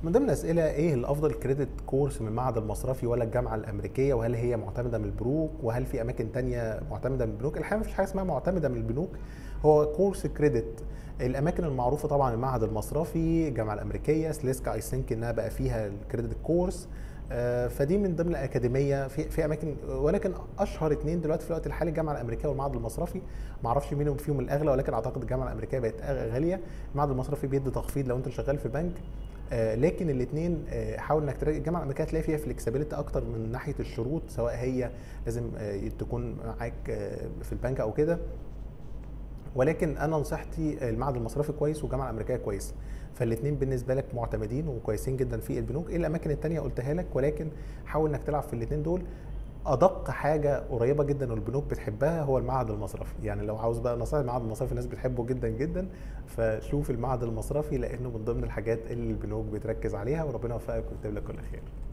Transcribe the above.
من ضمن الاسئله ايه الافضل كريدت كورس من المعهد المصرفي ولا الجامعه الامريكيه وهل هي معتمده من البنوك وهل في اماكن تانية معتمده من البنوك الحقيقه مفيش حاجه اسمها معتمده من البنوك هو كورس كريدت الاماكن المعروفه طبعا المعهد المصرفي الجامعه الامريكيه سليسكا اي ثينك انها بقى فيها الكريدت كورس آه، فدي من ضمن الاكاديميه في في اماكن ولكن اشهر اثنين دلوقتي في الوقت الحالي الجامعه الامريكيه والمعهد المصرفي ما اعرفش مين فيهم الاغلى ولكن اعتقد الجامعه الامريكيه بقت أغ- غاليه المعهد المصرفي بيدي تخفيض لو انت شغال في بنك آه، لكن الاثنين حاول انك تلاقي الجامعه الامريكيه تلاقي فيها فلكسبيليتي اكتر من ناحيه الشروط سواء هي لازم آه، تكون معاك آه، في البنك او كده ولكن انا نصيحتي المعهد المصرفي كويس والجامعه الامريكيه كويس فالاثنين بالنسبه لك معتمدين وكويسين جدا في البنوك ايه الاماكن التانية قلتها لك ولكن حاول انك تلعب في الاثنين دول ادق حاجه قريبه جدا والبنوك بتحبها هو المعهد المصرفي يعني لو عاوز بقى نصائح المعهد المصرفي الناس بتحبه جدا جدا فشوف المعهد المصرفي لانه من ضمن الحاجات اللي البنوك بتركز عليها وربنا يوفقك ويكتب لك كل خير